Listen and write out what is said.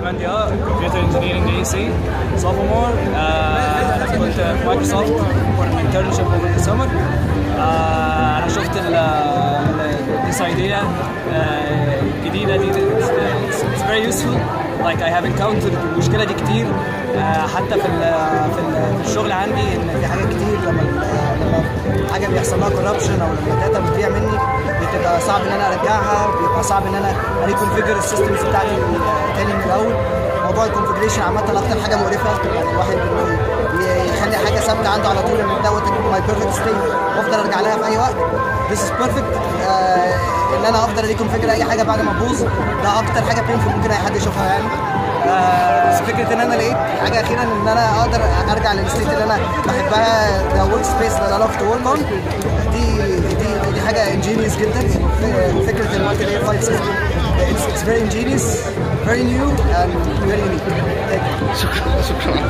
عثمان ضياء كمبيوتر انجينيرنج اي سي سوفومور انا كنت في مايكروسوفت انترنشيب اوفر ذا سمر انا شفت this idea الجديده دي it's very useful like I have encountered المشكله دي كتير حتى في في الشغل عندي ان في حاجات كتير لما لما حاجه بيحصل لها كوربشن او لما الداتا بتضيع مني بتبقى صعب ان انا ارجعها بيبقى صعب ان انا ريكونفيجر السيستمز بتاعتي تاني من الاول موضوع الكونفجريشن عامه اكتر حاجه مقرفه يعني الواحد يخلي حاجه ثابته عنده على طول ان دوت ماي بيرفكت ستيت وافضل ارجع لها في اي وقت This is perfect آه ان انا افضل ريكونفيجر اي حاجه بعد ما تبوظ ده اكتر حاجه بينفول ممكن اي حد يشوفها يعني آه فكره ان انا لقيت حاجه اخيرا ان انا اقدر ارجع للستيت اللي انا بحبها ذا ورك سبيس اللي انا لاف تو ورك اون دي دي دي حاجه انجينيوس جدا فكره المالتي لاير فايل سيستم it's, it's very ingenious very new and very unique شكرا شكرا